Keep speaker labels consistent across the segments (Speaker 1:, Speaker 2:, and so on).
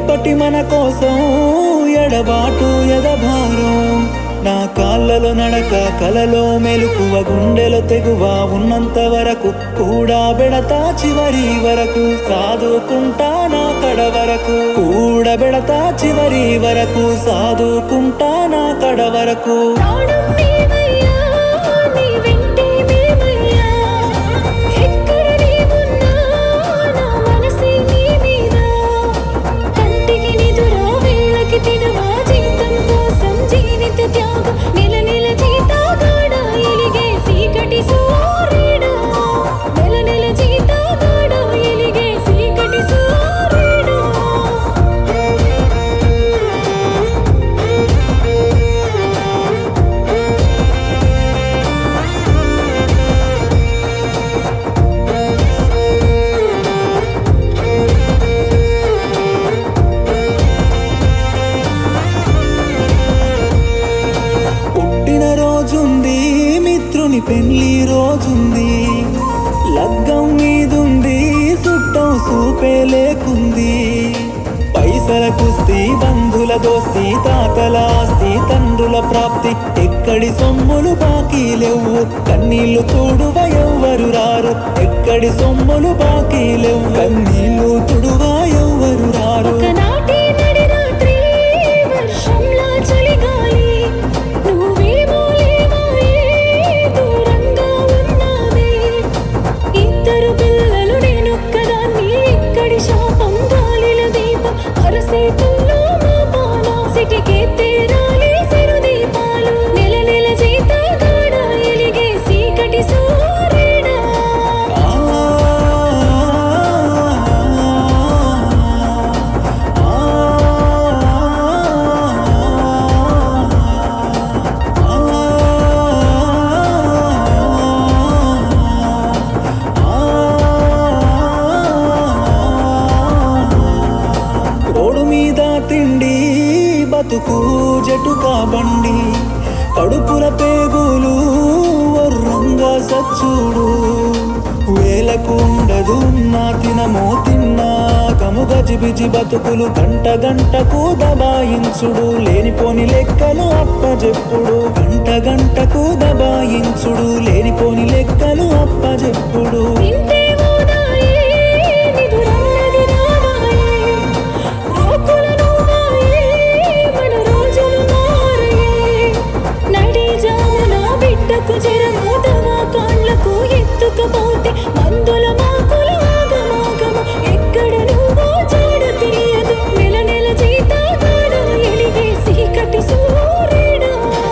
Speaker 1: ఇప్పటి మన కోసం ఎడబాటు ఎదభారం నా కాళ్ళలో నడక కలలో మెలుకువ గుండెలో తెగువ ఉన్నంత వరకు కూడా బెడతా చివరి వరకు సాదుకుంటా నా కడ వరకు కూడా బెడతా చివరి వరకు సాదుకుంటా నా కడ వరకు
Speaker 2: ప్రాణం నీవయ్యా నీ వెంటే మేమయ్యా ఎక్కడ నీవున్నా నా మనసే నీ మీద కంటికి నిదురా వేళకి తినవా జీతం కోసం జీవిత త్యాగం నెల నెల జీతాగాడ ఎలిగే సీకటి సూర్యుడా నెల నెల జీతాగాడ ఎలిగే సీకటి సూర్యుడా
Speaker 1: పుట్టిన రోజుంది మిత్రుని పెళ్లి రోజుంది లగ్గం మీదుంది సుట్టం సూపే లేకుంది పైసల కుస్తీ బంధుల దోస్తి తాతల ఆస్తి తండ్రుల ప్రాప్తి ఎక్కడి సొమ్ములు బాకీ లేవు కన్నీళ్లు తుడువ ఎవ్వరు రారు ఎక్కడి సొమ్ములు బాకీ లేవు కన్నీళ్లు తుడువ ఎవ్వరు రారు
Speaker 2: ఒకనాటి నడి రాత్రి వర్షంలా చలిగాలి నువ్వేమో లేవాయే దూరంగా ఉన్నావే ఇద్దరు పిల్లలు నేనొక్కదాన్ని ఇక్కడి శాపం గాలిల దీపం అరసేతుల్లో మా పాల సిటికే తేరాలి సిరు దీపాలు నెల నెల జీతగాడ ఎలిగే సీకటి సూర్యుడా
Speaker 1: రోడ్డు మీద తిండి బతుకు జటుకా బండి కడుపుల పేగులు వర్రంగా సచ్చుడు వేలకు ఉండదు నా తినమో తిన్నా కము గజిబిజి బతుకులు గంట గంటకు దబాయించుడు లేనిపోని లెక్కలు అప్పజెప్పుడు గంట గంటకు దబాయించుడు లేనిపోని లెక్కలు అప్పజెప్పుడు
Speaker 2: నింటే ఓదాయే నిదురన్నది రావాయే రోకులను మాయే మన రోజులు మారయే నడి జామున బిడ్డకు జరము దవా కాళ్ళకు ఎత్తుకపోతే మందుల మాకులు ఆగమాగము ఎక్కడ నువ్వో చాడ తెలియదు నెల నెల జీతాగాడ ఎలిగే సీకటి సూర్యుడా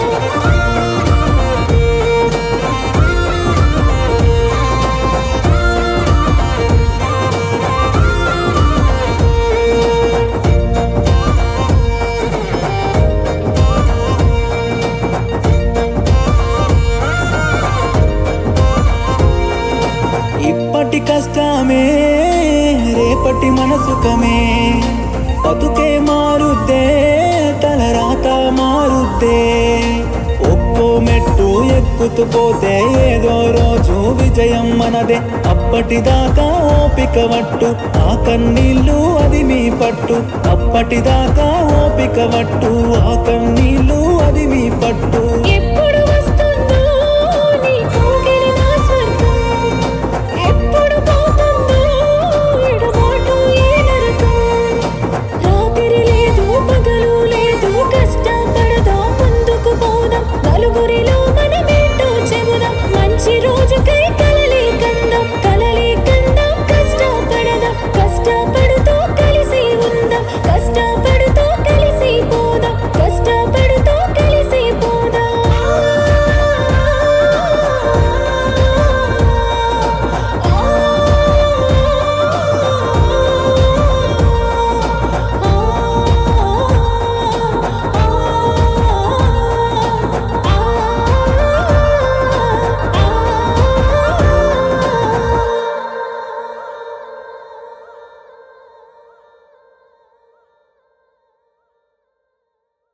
Speaker 1: ఇప్పటి కష్టమే రేపటి మనసుకమే బతుకే మారుద్దే తలరాత మారుద్దే ఒక్కో మెట్టు ఎక్కుతూ పోతే ఏదో రోజు విజయం మనదే అప్పటిదాకా ఓపిక వట్టు ఆ కన్నీళ్ళు అది మీ పట్టు అప్పటిదాకా ఓపిక వట్టు ఆ కన్నీళ్ళు అది మీ పట్టు